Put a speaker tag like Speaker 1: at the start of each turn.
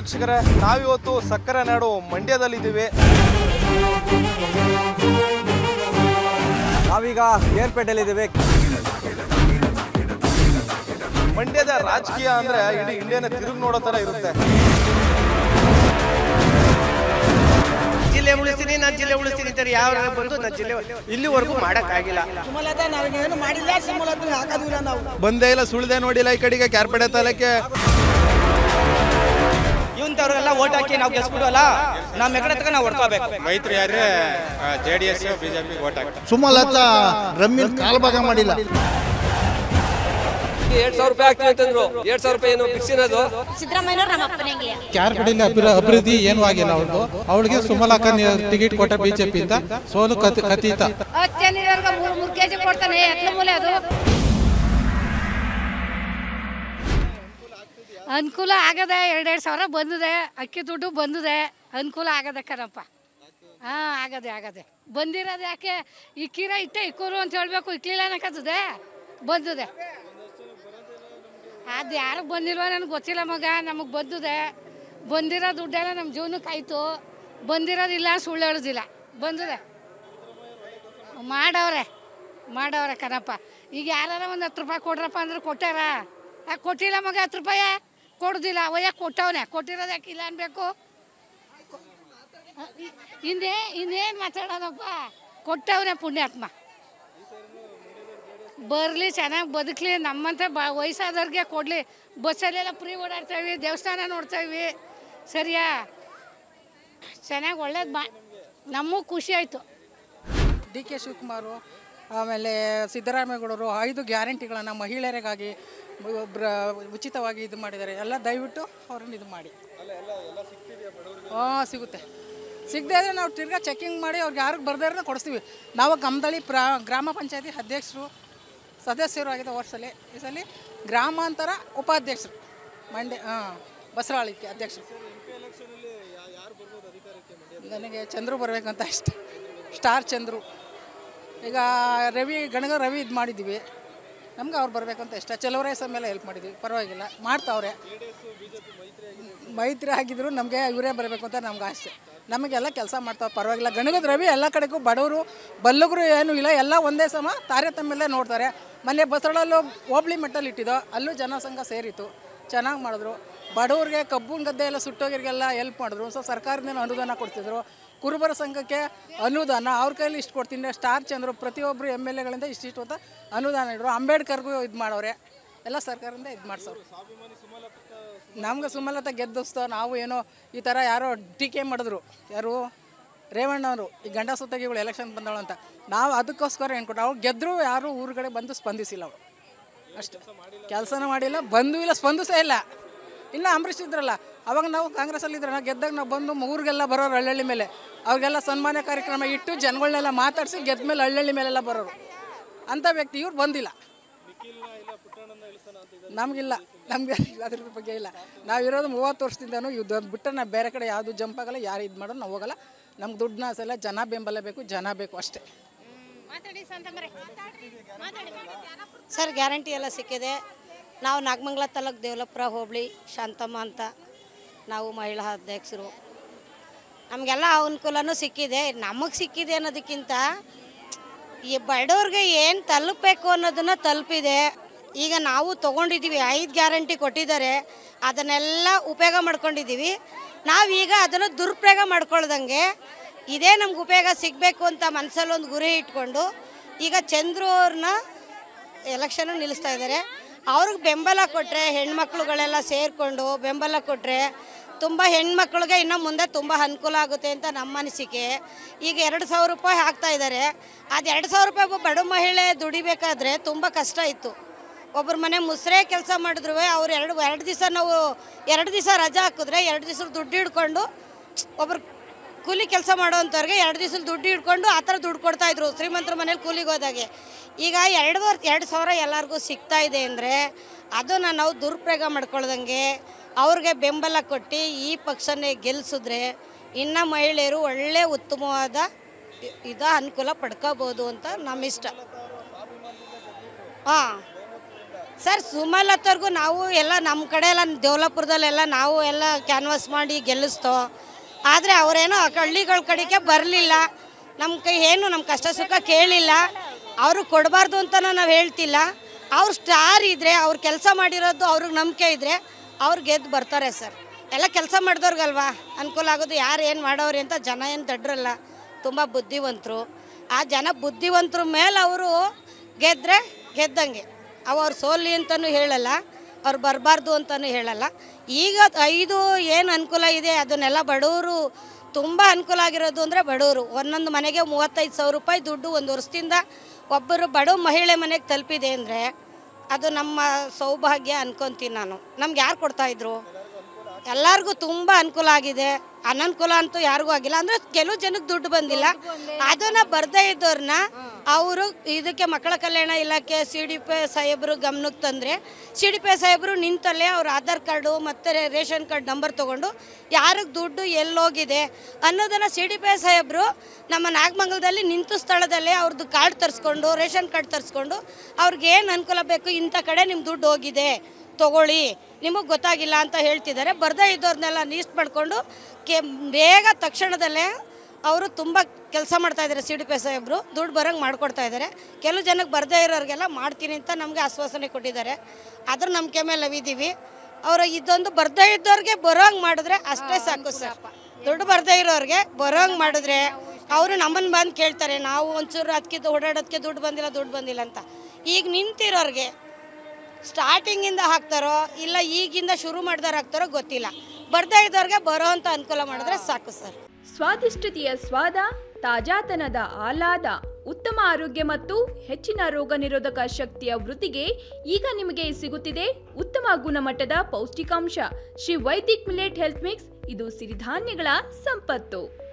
Speaker 1: ವೀಕ್ಷಕರೇ ನಾವಿವತ್ತು ಸಕ್ಕರೆ ನಾಡು ಮಂಡ್ಯದಲ್ಲಿದ್ದೀವಿ
Speaker 2: ನಾವೀಗ ಕೇರ್ಪೇಟೆಯಲ್ಲಿದ್ದೀವಿ
Speaker 1: ಮಂಡ್ಯದ ರಾಜಕೀಯ ಅಂದ್ರೆ ಇಡೀ ಇಂಡಿಯಾನ ತಿರುಗಿ ನೋಡೋ ತರ ಇರುತ್ತೆ
Speaker 3: ಜಿಲ್ಲೆ ಉಳಿಸ್ತೀನಿ ನಾನು ಜಿಲ್ಲೆ ಉಳಿಸ್ತೀನಿ ಅಂತಾರೆ ಯಾವ ಬಂದು ನಾನು ಜಿಲ್ಲೆ ಇಲ್ಲಿವರೆಗೂ ಮಾಡೋಕ್ಕಾಗಿಲ್ಲ
Speaker 4: ಸುಮಲತಾ ನಾವೇನು ಮಾಡಿಲ್ಲ ಸುಮಲತಾ ಹಾಕೋದಿಲ್ಲ ನಾವು
Speaker 1: ಬಂದೇ ಇಲ್ಲ ಸುಳ್ದೆ ನೋಡಿಲ್ಲ ಈ ಕಡೆಗೆ ಕ್ಯಾರ್ಪೇಟೆ ತಾಲೂಕೆ
Speaker 3: ಇವಂತವ್ರಿಗೆಲ್ಲ ಓಟ್ ಹಾಕಿ ನಾವು ಗೆಲ್ಸ್ಬಿಡೋಲ್ಲ ನಮ್ಮ ಎಕಡೆ ತಗ ನಾವು ಹೊಡ್ಕೋಬೇಕು
Speaker 5: ಮೈತ್ರಿ ಆದ್ರೆ J D S BJP vote ಹಾಕ್ತಾರೆ
Speaker 6: ಸುಮಲತಾ ರಮ್ಮಿನ ಕಾಲ್ಭಾಗ ಮಾಡಿಲ್ಲ
Speaker 7: ಎರಡ್ ಸಾವಿರ ರೂಪಾಯಿ ಆಗ್ತೀವಿ ಅಂತಂದ್ರು ಎರಡ್ ಸಾವಿರ ರೂಪಾಯಿ ಏನು ಫಿಕ್ಸಿನದು
Speaker 8: ಸಿದ್ದರಾಮಯ್ಯನವ್ರು ನಮ್ಮ ಅಪ್ಪನಿಗೆ
Speaker 9: ಕ್ಯಾರ್ಪೇಟೆಯಲ್ಲಿ ಅಭಿವೃ ಅಭಿವೃದ್ಧಿ ಏನೂ ಆಗಿಲ್ಲ ಅವ್ರದ್ದು ಅವಳಿಗೆ ಸುಮಲಕ್ಕ ಟಿಕೆಟ್ ಕೊಟ್ಟ ಬಿಜೆಪಿಯಿಂದ ಸೋಲು ಕತ್ ಕಥಿತ
Speaker 8: ಹತ್ತು ಜನ ಮೂರು ಮೂರು ಕೆಜಿ ಕೊಡ್ತಾನೆ ಎಟ್ಲ ಮೂಲೆ ಅದು ಅನುಕೂಲ ಆಗದೆ ಎರಡೆರಡು ಸಾವಿರ ಬಂದಿದೆ ಅಕ್ಕಿ ದುಡ್ಡು ಬಂದಿದೆ ಅನುಕೂಲ ಆಗದೆ ಕಣಪ್ಪ ಹಾಂ ಆಗದೆ ಆಗದೆ ಬಂದಿರೋದು ಯಾಕೆ ಇಕ್ಕಿರ ಇಟ್ಟೆ ಇಕ್ಕೂರು ಅಂತ ಹೇಳ್ಬೇಕು ಇಕ್ಲಿಲ್ಲ ಅನ್ನಕತ್ತದೆ ಬಂದಿದೆ ಅದು ಯಾರಿಗೆ ಬಂದಿಲ್ವ ನನಗೆ ಗೊತ್ತಿಲ್ಲ ಮಗ ನಮಗೆ ಬಂದಿದೆ ಬಂದಿರೋ ದುಡ್ಡೆಲ್ಲ ನಮ್ಮ ಜೀವನಕ್ಕೆ ಆಯಿತು ಬಂದಿರೋದಿಲ್ಲ ಸುಳ್ಳು ಹೇಳೋದಿಲ್ಲ ಬಂದಿದೆ ಮಾಡವ್ರೆ ಮಾಡವ್ರೆ ಕಣಪ್ಪ ಈಗ ಯಾರಾರ ಒಂದು ಹತ್ತು ರೂಪಾಯಿ ಕೊಡ್ರಪ್ಪ ಅಂದ್ರೆ ಕೊಟ್ಟಾರ ಯಾಕೆ ಕೊಟ್ಟಿಲ್ಲ ಮಗ ಹತ್ತು ರೂಪಾಯಿ ಕೊಡೋದಿಲ್ಲ ಅವಯ್ಯ ಕೊಟ್ಟವನೆ ಕೊಟ್ಟಿರೋದು ಯಾಕೆ ಇಲ್ಲ ಅನ್ಬೇಕು ಇನ್ನೇ ಇನ್ನೇನು ಮಾತಾಡೋದಪ್ಪ ಕೊಟ್ಟವನೆ ಪುಣ್ಯಾತ್ಮ ಬರಲಿ ಚೆನ್ನಾಗಿ ಬದುಕಲಿ ನಮ್ಮಂತ ಬ ವಯಸ್ಸಾದವ್ರಿಗೆ ಕೊಡಲಿ ಬಸ್ಸಲ್ಲೆಲ್ಲ ಫ್ರೀ ಓಡಾಡ್ತಾಯಿವಿ ದೇವಸ್ಥಾನ ನೋಡ್ತಾಯಿವಿ ಸರಿಯಾ ಚೆನ್ನಾಗಿ ಒಳ್ಳೇದು ಮಾ ನಮಗೂ ಖುಷಿ ಆಯಿತು
Speaker 4: ಡಿ ಕೆ ಶಿವಕುಮಾರು ಆಮೇಲೆ ಸಿದ್ದರಾಮೇಗೌಡರು ಐದು ಗ್ಯಾರಂಟಿಗಳನ್ನು ಮಹಿಳೆಯರಿಗಾಗಿ ಒಬ್ಬರ ಉಚಿತವಾಗಿ ಇದು ಮಾಡಿದ್ದಾರೆ ಎಲ್ಲ ದಯವಿಟ್ಟು ಅವ್ರನ್ನ ಇದು ಮಾಡಿ ಹಾಂ ಸಿಗುತ್ತೆ ಸಿಗದೆ ಆದರೆ ನಾವು ತಿರ್ಗಾ ಚೆಕಿಂಗ್ ಮಾಡಿ ಅವ್ರಿಗೆ ಯಾರಿಗೆ ಬರ್ದಾರನ್ನ ಕೊಡಿಸ್ತೀವಿ ನಾವು ಗಮದಳಿ ಪ್ರಾ ಗ್ರಾಮ ಪಂಚಾಯತಿ ಅಧ್ಯಕ್ಷರು ಸದಸ್ಯರು ಆಗಿದೆ ವರ್ಷಲಿ ಈ ಸಲ ಗ್ರಾಮಾಂತರ ಉಪಾಧ್ಯಕ್ಷರು ಮಂಡ್ಯ ಹಾಂ ಬಸರಾಳಿಕೆ ಅಧ್ಯಕ್ಷರು ನನಗೆ ಚಂದ್ರು ಬರಬೇಕಂತ ಅಷ್ಟೆ ಸ್ಟಾರ್ ಚಂದ್ರು ಈಗ ರವಿ ಗಣಗ ರವಿ ಇದು ಮಾಡಿದ್ದೀವಿ ನಮ್ಗೆ ಅವ್ರು ಬರಬೇಕಂತ ಇಷ್ಟ ಚಲವರೇಸ ಮೇಲೆ ಹೆಲ್ಪ್ ಮಾಡಿದ್ವಿ ಪರವಾಗಿಲ್ಲ ಮಾಡ್ತಾವ್ರೆ ಮೈತ್ರಿ ಆಗಿದ್ರು ನಮಗೆ ಇವರೇ ಬರಬೇಕು ಅಂತ ನಮ್ಗೆ ಆಸೆ ನಮಗೆಲ್ಲ ಕೆಲಸ ಮಾಡ್ತಾವೆ ಪರವಾಗಿಲ್ಲ ಗಣಗದ ರವಿ ಎಲ್ಲ ಕಡೆಗೂ ಬಡವರು ಬಲ್ಲಗರು ಏನೂ ಇಲ್ಲ ಎಲ್ಲ ಒಂದೇ ಸಮ ತಾರತಮ್ಯಲ್ಲೇ ನೋಡ್ತಾರೆ ಮೊನ್ನೆ ಬಸರಳಲ್ಲೂ ಹೋಬಳಿ ಮಟ್ಟಲ್ಲಿ ಇಟ್ಟಿದ್ದೋ ಅಲ್ಲೂ ಜನಸಂಘ ಸೇರಿತು ಚೆನ್ನಾಗಿ ಮಾಡಿದ್ರು ಬಡವ್ರಿಗೆ ಕಬ್ಬುನ ಗದ್ದೆ ಎಲ್ಲ ಸುಟ್ಟೋಗಿರಿಗೆಲ್ಲ ಹೆಲ್ಪ್ ಮಾಡಿದ್ರು ಸೊ ಸರ್ಕಾರದಿಂದ ಅನುದಾನ ಕೊಡ್ತಿದ್ರು ಕುರುಬರ ಸಂಘಕ್ಕೆ ಅನುದಾನ ಅವ್ರ ಕೈಲಿ ಇಷ್ಟು ಕೊಡ್ತೀನಿ ಸ್ಟಾರ್ ಚಂದ್ರು ಪ್ರತಿಯೊಬ್ಬರು ಎಮ್ ಎಲ್ ಎಗಳಿಂದ ಇಷ್ಟಿಷ್ಟು ಅಂತ ಅನುದಾನ ಇಡ್ರು ಅಂಬೇಡ್ಕರ್ಗೂ ಇದು ಮಾಡವ್ರೆ ಎಲ್ಲ ಸರ್ಕಾರದಿಂದ ಇದು ಮಾಡ್ಸವ್ರು ನಮ್ಗೆ ಸುಮಲತಾ ಗೆದ್ದಿಸ್ತ ನಾವು ಏನೋ ಈ ಥರ ಯಾರೋ ಟೀಕೆ ಮಾಡಿದ್ರು ಯಾರು ರೇವಣ್ಣವರು ಈ ಗಂಡ ಸುತ್ತಗಿಗಳು ಎಲೆಕ್ಷನ್ ಬಂದವಳು ಅಂತ ನಾವು ಅದಕ್ಕೋಸ್ಕರ ಏನ್ಕೊಟ್ಟು ಅವ್ರು ಗೆದ್ದರು ಯಾರು ಊರುಗಡೆ ಬಂದು ಸ್ಪಂದಿಸಿಲ್ಲ ಅವಳು ಅಷ್ಟು ಕೆಲಸನ ಮಾಡಿಲ್ಲ ಬಂದು ಇಲ್ಲ ಸ್ಪಂದಿಸೇ ಇಲ್ಲ ಇನ್ನು ಅಂಬರೀಷ್ ಇದ್ರಲ್ಲ ಅವಾಗ ನಾವು ಕಾಂಗ್ರೆಸ್ಸಲ್ಲಿ ಇದ್ರೆ ನಾವು ಗೆದ್ದಾಗ ನಾವು ಬಂದು ಊರಿಗೆಲ್ಲ ಬರೋರು ಹಳ್ಳಿ ಮೇಲೆ ಅವ್ರಿಗೆಲ್ಲ ಸನ್ಮಾನ ಕಾರ್ಯಕ್ರಮ ಇಟ್ಟು ಜನಗಳನ್ನೆಲ್ಲ ಮಾತಾಡಿಸಿ ಗೆದ್ದ ಮೇಲೆ ಹಳ್ಳಿ ಮೇಲೆಲ್ಲ ಬರೋರು ಅಂಥ ವ್ಯಕ್ತಿ ಇವ್ರು ಬಂದಿಲ್ಲ ನಮಗಿಲ್ಲ ನಮಗೆ ಅದ್ರ ಬಗ್ಗೆ ಇಲ್ಲ ನಾವಿರೋದು ಮೂವತ್ತು ವರ್ಷದಿಂದನೂ ಇದು ಬಿಟ್ಟರೆ ನಾವು ಬೇರೆ ಕಡೆ ಯಾವುದು ಜಂಪ್ ಆಗಲ್ಲ ಯಾರು ಇದು ಮಾಡೋದು ನಾವು ಹೋಗಲ್ಲ ನಮ್ಗೆ ದುಡ್ಡನ್ನ ಸಲ ಜನ ಬೆಂಬಲ ಬೇಕು ಜನ ಬೇಕು ಅಷ್ಟೇ
Speaker 8: ಸರ್ ಗ್ಯಾರಂಟಿ ಎಲ್ಲ ಸಿಕ್ಕಿದೆ ನಾವು ನಾಗಮಂಗಲ ತಾಲೂಕು ದೇವಲಪುರ ಹೋಬಳಿ ಶಾಂತಮ್ಮ ಅಂತ ನಾವು ಮಹಿಳಾ ಅಧ್ಯಕ್ಷರು ನಮಗೆಲ್ಲ ಅನುಕೂಲನೂ ಸಿಕ್ಕಿದೆ ನಮಗೆ ಸಿಕ್ಕಿದೆ ಅನ್ನೋದಕ್ಕಿಂತ ಈ ಬಡವ್ರಿಗೆ ಏನು ತಲುಪಬೇಕು ಅನ್ನೋದನ್ನು ತಲುಪಿದೆ ಈಗ ನಾವು ತೊಗೊಂಡಿದ್ದೀವಿ ಐದು ಗ್ಯಾರಂಟಿ ಕೊಟ್ಟಿದ್ದಾರೆ ಅದನ್ನೆಲ್ಲ ಉಪಯೋಗ ಮಾಡ್ಕೊಂಡಿದ್ದೀವಿ ನಾವೀಗ ಅದನ್ನು ದುರುಪಯೋಗ ಮಾಡ್ಕೊಳ್ದಂಗೆ ಇದೇ ನಮ್ಗೆ ಉಪಯೋಗ ಸಿಗಬೇಕು ಅಂತ ಮನಸ್ಸಲ್ಲಿ ಒಂದು ಗುರಿ ಇಟ್ಕೊಂಡು ಈಗ ಚಂದ್ರು ಅವ್ರನ್ನ ಎಲೆಕ್ಷನ್ ನಿಲ್ಲಿಸ್ತಾ ಇದ್ದಾರೆ ಅವ್ರಿಗೆ ಬೆಂಬಲ ಕೊಟ್ಟರೆ ಹೆಣ್ಮಕ್ಳುಗಳೆಲ್ಲ ಸೇರಿಕೊಂಡು ಬೆಂಬಲ ಕೊಟ್ಟರೆ ತುಂಬ ಹೆಣ್ಮಕ್ಳಿಗೆ ಇನ್ನು ಮುಂದೆ ತುಂಬ ಅನುಕೂಲ ಆಗುತ್ತೆ ಅಂತ ನಮ್ಮ ಅನಿಸಿಕೆ ಈಗ ಎರಡು ಸಾವಿರ ರೂಪಾಯಿ ಹಾಕ್ತಾ ಇದ್ದಾರೆ ಅದು ಎರಡು ಸಾವಿರ ರೂಪಾಯಿ ಒಬ್ಬ ಬಡ ಮಹಿಳೆ ದುಡಿಬೇಕಾದ್ರೆ ತುಂಬ ಕಷ್ಟ ಇತ್ತು ಒಬ್ಬರ ಮನೆ ಮುಸ್ರೆ ಕೆಲಸ ಮಾಡಿದ್ರು ಅವ್ರು ಎರಡು ಎರಡು ದಿವಸ ನಾವು ಎರಡು ದಿವಸ ರಜಾ ಹಾಕಿದ್ರೆ ಎರಡು ದಿವಸ ದುಡ್ಡು ಹಿಡ್ಕೊಂಡು ಒಬ್ರು ಕೂಲಿ ಕೆಲಸ ಮಾಡೋವಂಥವ್ರಿಗೆ ಎರಡು ದಿವಸ ದುಡ್ಡು ಹಿಡ್ಕೊಂಡು ಆ ಥರ ದುಡ್ಡು ಕೊಡ್ತಾಯಿದ್ರು ಶ್ರೀಮಂತರ ಮನೇಲಿ ಕೂಲಿಗೆ ಹೋದಾಗೆ ಈಗ ಎರಡು ವರ್ ಎರಡು ಸಾವಿರ ಎಲ್ಲರಿಗೂ ಸಿಗ್ತಾ ಇದೆ ಅಂದರೆ ಅದನ್ನು ನಾವು ದುರುಪಯೋಗ ಮಾಡ್ಕೊಳ್ದಂಗೆ ಅವ್ರಿಗೆ ಬೆಂಬಲ ಕೊಟ್ಟು ಈ ಪಕ್ಷನೇ ಗೆಲ್ಲಿಸಿದ್ರೆ ಇನ್ನು ಮಹಿಳೆಯರು ಒಳ್ಳೆ ಉತ್ತಮವಾದ ಇ- ಇದ ಅನುಕೂಲ ಪಡ್ಕೋಬೋದು ಅಂತ ನಮ್ಮ ಇಷ್ಟ ಹಾಂ ಸರ್ ಸುಮಲತ್ತವ್ರಿಗೂ ನಾವು ಎಲ್ಲ ನಮ್ಮ ಕಡೆ ಎಲ್ಲ ದೇವಲಾಪುರದಲ್ಲೆಲ್ಲ ನಾವು ಎಲ್ಲ ಕ್ಯಾನ್ವಾಸ್ ಮಾಡಿ ಗೆಲ್ಲಿಸ್ತೋ ಆದರೆ ಅವರೇನೋ ಹಳ್ಳಿಗಳ ಕಡೆಗೆ ಬರಲಿಲ್ಲ ನಮ್ಮ ಕೈ ಏನು ನಮ್ಮ ಕಷ್ಟ ಸುಖ ಕೇಳಿಲ್ಲ ಅವರು ಕೊಡಬಾರ್ದು ಅಂತ ನಾವು ಹೇಳ್ತಿಲ್ಲ ಅವ್ರು ಸ್ಟಾರ್ ಇದ್ದರೆ ಅವ್ರು ಕೆಲಸ ಮಾಡಿರೋದು ಅವ್ರಿಗೆ ನಂಬಿಕೆ ಇದ್ದರೆ ಅವ್ರು ಗೆದ್ದು ಬರ್ತಾರೆ ಸರ್ ಎಲ್ಲ ಕೆಲಸ ಮಾಡಿದವ್ರಿಗಲ್ವಾ ಅನುಕೂಲ ಆಗೋದು ಯಾರು ಏನು ಮಾಡೋರಿ ಅಂತ ಜನ ಏನು ದಡ್ರಲ್ಲ ತುಂಬ ಬುದ್ಧಿವಂತರು ಆ ಜನ ಬುದ್ಧಿವಂತರ ಮೇಲೆ ಅವರು ಗೆದ್ದರೆ ಗೆದ್ದಂಗೆ ಅವು ಅವ್ರು ಸೋಲಿ ಅಂತಲೂ ಹೇಳಲ್ಲ ಅವ್ರು ಬರಬಾರ್ದು ಅಂತಲೂ ಹೇಳಲ್ಲ ಈಗ ಐದು ಏನು ಅನುಕೂಲ ಇದೆ ಅದನ್ನೆಲ್ಲ ಬಡವರು ತುಂಬ ಅನುಕೂಲ ಆಗಿರೋದು ಅಂದರೆ ಬಡವರು ಒಂದೊಂದು ಮನೆಗೆ ಮೂವತ್ತೈದು ಸಾವಿರ ರೂಪಾಯಿ ದುಡ್ಡು ಒಂದು ವರ್ಷದಿಂದ ಒಬ್ಬರು ಬಡ ಮಹಿಳೆ ಮನೆಗೆ ತಲುಪಿದೆ ಅಂದರೆ ಅದು ನಮ್ಮ ಸೌಭಾಗ್ಯ ಅನ್ಕೊತೀನಿ ನಾನು ನಮ್ಗೆ ಯಾರು ಕೊಡ್ತಾಯಿದ್ರು ಎಲ್ಲರಿಗೂ ತುಂಬ ಅನುಕೂಲ ಆಗಿದೆ ಅನನುಕೂಲ ಅಂತೂ ಯಾರಿಗೂ ಆಗಿಲ್ಲ ಅಂದರೆ ಕೆಲವು ಜನಕ್ಕೆ ದುಡ್ಡು ಬಂದಿಲ್ಲ ಅದನ್ನು ಬರ್ದೇ ಇದ್ದವ್ರನ್ನ ಅವರು ಇದಕ್ಕೆ ಮಕ್ಕಳ ಕಲ್ಯಾಣ ಇಲಾಖೆ ಸಿ ಡಿ ಪಿ ಸಾಹೇಬರು ಗಮನಕ್ಕೆ ತಂದರೆ ಸಿ ಡಿ ಪಿ ಸಾಹೇಬರು ನಿಂತಲ್ಲೇ ಅವ್ರ ಆಧಾರ್ ಕಾರ್ಡು ಮತ್ತು ರೇಷನ್ ಕಾರ್ಡ್ ನಂಬರ್ ತೊಗೊಂಡು ಯಾರಿಗೆ ದುಡ್ಡು ಎಲ್ಲೋಗಿದೆ ಅನ್ನೋದನ್ನು ಸಿ ಡಿ ಪಿ ಸಾಹೇಬರು ನಮ್ಮ ನಾಗಮಂಗಲದಲ್ಲಿ ನಿಂತು ಸ್ಥಳದಲ್ಲೇ ಅವ್ರದ್ದು ಕಾರ್ಡ್ ತರಿಸ್ಕೊಂಡು ರೇಷನ್ ಕಾರ್ಡ್ ತರಿಸ್ಕೊಂಡು ಅವ್ರಿಗೆ ಏನು ಅನುಕೂಲ ಬೇಕು ಇಂಥ ಕಡೆ ನಿಮ್ಮ ದುಡ್ಡು ಹೋಗಿದೆ ತಗೊಳ್ಳಿ ನಿಮಗೆ ಗೊತ್ತಾಗಿಲ್ಲ ಅಂತ ಹೇಳ್ತಿದ್ದಾರೆ ಬರ್ದೇ ಇದ್ದವ್ರನ್ನೆಲ್ಲ ಲೀಸ್ಟ್ ಮಾಡಿಕೊಂಡು ಕೆ ಬೇಗ ತಕ್ಷಣದಲ್ಲೇ ಅವರು ತುಂಬ ಕೆಲಸ ಮಾಡ್ತಾ ಇದ್ದಾರೆ ಸಿ ಡಿ ಪಿ ಸಾಹೇಬರು ದುಡ್ಡು ಬರೋಂಗೆ ಮಾಡ್ಕೊಡ್ತಾ ಇದ್ದಾರೆ ಕೆಲವು ಜನಕ್ಕೆ ಬರ್ದೇ ಇರೋರಿಗೆಲ್ಲ ಮಾಡ್ತೀನಿ ಅಂತ ನಮಗೆ ಆಶ್ವಾಸನೆ ಕೊಟ್ಟಿದ್ದಾರೆ ಅದ್ರ ನಂಬಿಕೆ ಮೇಲೆ ನಾವಿದ್ದೀವಿ ಅವರು ಇದೊಂದು ಬರ್ದೇ ಇದ್ದವ್ರಿಗೆ ಬರೋಂಗೆ ಮಾಡಿದ್ರೆ ಅಷ್ಟೇ ಸಾಕು ಸರ್ ದುಡ್ಡು ಬರ್ದೇ ಇರೋರಿಗೆ ಬರೋಂಗೆ ಮಾಡಿದ್ರೆ ಅವರು ನಮ್ಮನ್ನು ಬಂದು ಕೇಳ್ತಾರೆ ನಾವು ಒಂಚೂರು ಅದಕ್ಕೆ ಓಡಾಡೋದಕ್ಕೆ ದುಡ್ಡು ಬಂದಿಲ್ಲ ದುಡ್ಡು ಬಂದಿಲ್ಲ ಅಂತ ಈಗ ನಿಂತಿರೋರಿಗೆ ಸ್ಟಾರ್ಟಿಂಗಿಂದ ಹಾಕ್ತಾರೋ ಇಲ್ಲ ಈಗಿಂದ ಶುರು ಮಾಡಿದವ್ರು ಹಾಕ್ತಾರೋ ಗೊತ್ತಿಲ್ಲ ಬರ್ದೇ ಇದ್ದವ್ರಿಗೆ ಬರೋ ಅಂತ ಅನುಕೂಲ ಮಾಡಿದ್ರೆ ಸಾಕು ಸರ್
Speaker 2: ಸ್ವಾದಿಷ್ಟತೆಯ ಸ್ವಾದ ತಾಜಾತನದ ಆಹ್ಲಾದ ಉತ್ತಮ ಆರೋಗ್ಯ ಮತ್ತು ಹೆಚ್ಚಿನ ರೋಗ ನಿರೋಧಕ ಶಕ್ತಿಯ ವೃದ್ಧಿಗೆ ಈಗ ನಿಮಗೆ ಸಿಗುತ್ತಿದೆ ಉತ್ತಮ ಗುಣಮಟ್ಟದ ಪೌಷ್ಟಿಕಾಂಶ Shri Vaidik millet health mix ಇದು ಸಿರಿಧಾನ್ಯಗಳ ಸಂಪತ್ತು